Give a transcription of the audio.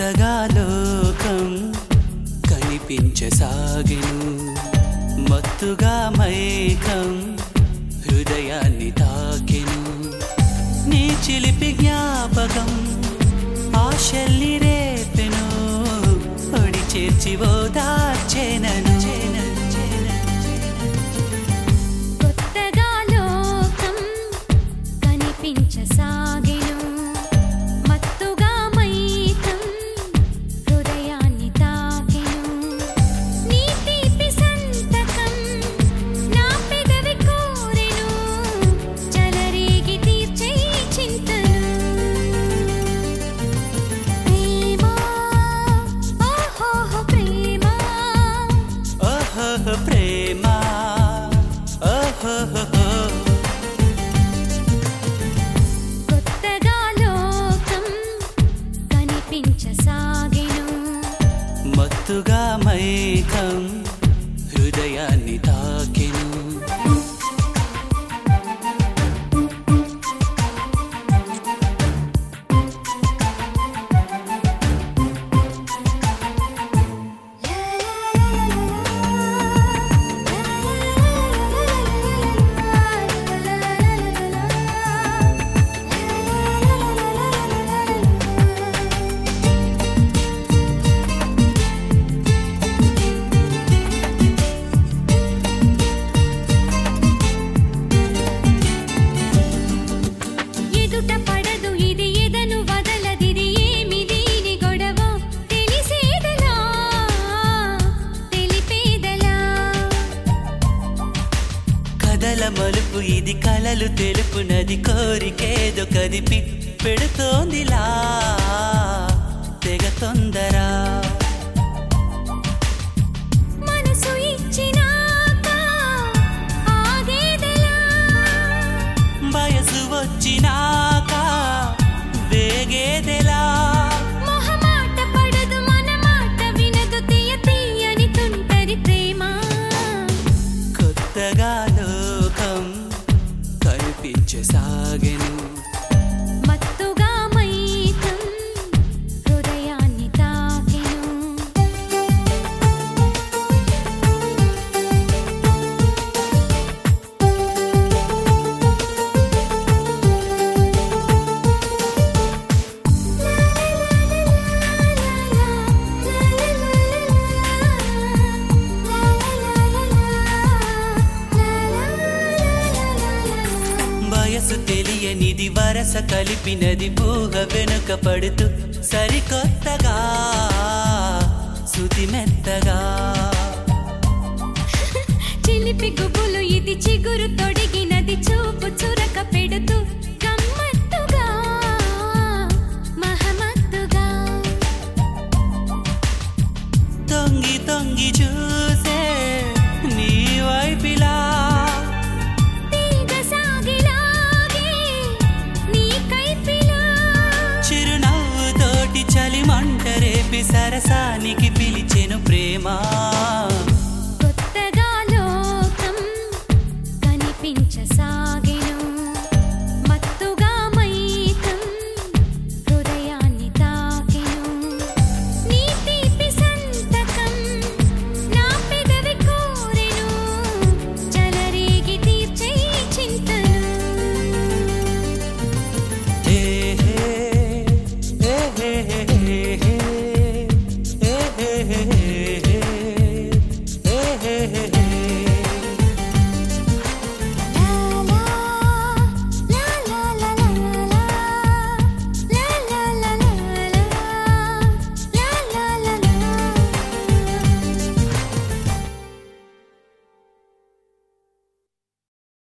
కొత్తగా లోకం కనిపించసాగెను మత్తుగా మైకం హృదయాన్ని తాకెను నీ చిలిపి జ్ఞాపకం ఆశల్ని రేపెను ఒడి చేర్చి ఓదార్చేనను చేనను చేనను కొత్తగా లోకం కనిపించసాగెను మత్తుగా మైకం హృదయాన్ని తాకెను నీ తీపి సంతకం నా పెదవి కోరెను చలరేగి తీర్చే చింతను ప్రేమ ఓహో ప్రేమ ఓహో ప్రేమ ఓహో కొత్తగా లోకం కనిపించసాగెను మత్తుగా మైకం హృదయాన్ని తాకెను ఎదుట పడదు ఇది ఎదను వదలదిది ఏమి దీని గొడవ తెలిసేదలా తెలిపేదలా కదల మలుపు ఇది కలలు తెలుపునది కోరికేదో కదిపి పెడుతోందిలా తెగ తొందరా మనసు ఇచ్చినాక ఆగేదెలా వయసు వచ్చినాక వేగేదెలా మొహమాట పడదు మన మాట వినదు తీయ తీయని తుంటరి ప్రేమ కొత్తగా లోకం కనిపించసాగెను మత్తుగా మైకం హృదయాన్ని తాకెను వయసు తెలియనిది వరస కలిపినది ఊహ వెనుక పడుతూ సరికొత్తగా శృతి మెత్తగా చిలిపి గుబులు ఇది చిగురు తొడిగినది చూపు చురక పెడుతూ గమ్మత్తుగా మహమత్తుగా తొంగి తొంగి చూసే నీ వైపిలా తీగ సాగిలాగే నీ కైపిలా చిరునవ్వు తోటి చలి మంట రేపి సరసానికి